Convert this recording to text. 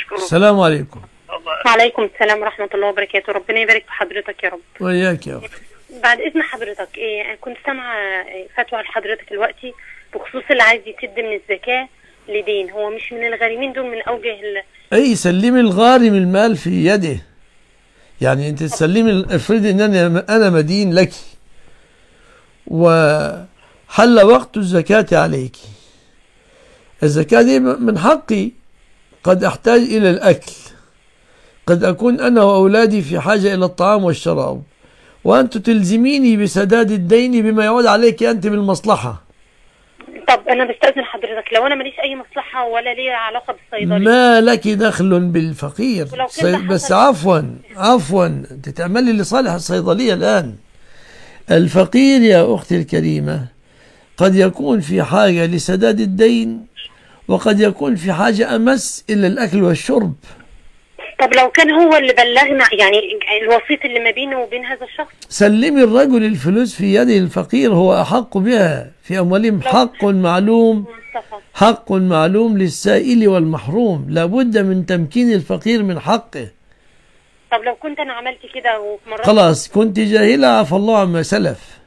اشكره السلام عليكم الله وعليكم السلام ورحمة الله وبركاته ربنا يبارك في حضرتك يا رب وإياك يا أختي بعد إذن حضرتك إيه أنا كنت سامعة إيه، فتوى لحضرتك دلوقتي بخصوص اللي عايز يسد من الزكاة لدين هو مش من الغارمين دول من أوجه ال... أي سلمي الغارم المال في يده يعني أنت تسلمي افرضي أن أنا أنا مدين لك وحل وقت الزكاة عليك الزكاة دي من حقي قد أحتاج إلى الأكل قد أكون أنا وأولادي في حاجة إلى الطعام والشراب وأنت تلزميني بسداد الدين بما يعود عليك أنت بالمصلحة طب أنا بستأذن حضرتك لو أنا ماليش أي مصلحة ولا ليا علاقة بالصيدلي ما لك دخل بالفقير ولو كده صي- بس حصل- عفوا عفوا أنت تعملي لصالح الصيدلية الآن الفقير يا أختي الكريمة قد يكون في حاجة لسداد الدين وقد يكون في حاجة أمس إلى الأكل والشرب طب لو كان هو اللي بلغنا يعني الوسيط اللي ما بينه وبين هذا الشخص سلمي الرجل الفلوس في يد الفقير هو أحق بها في أموالهم حق معلوم مصطفى حق معلوم للسائل والمحروم لابد من تمكين الفقير من حقه طب لو كنت أنا عملت كده وفي مرات خلاص كنت جاهلة عفى الله عما سلف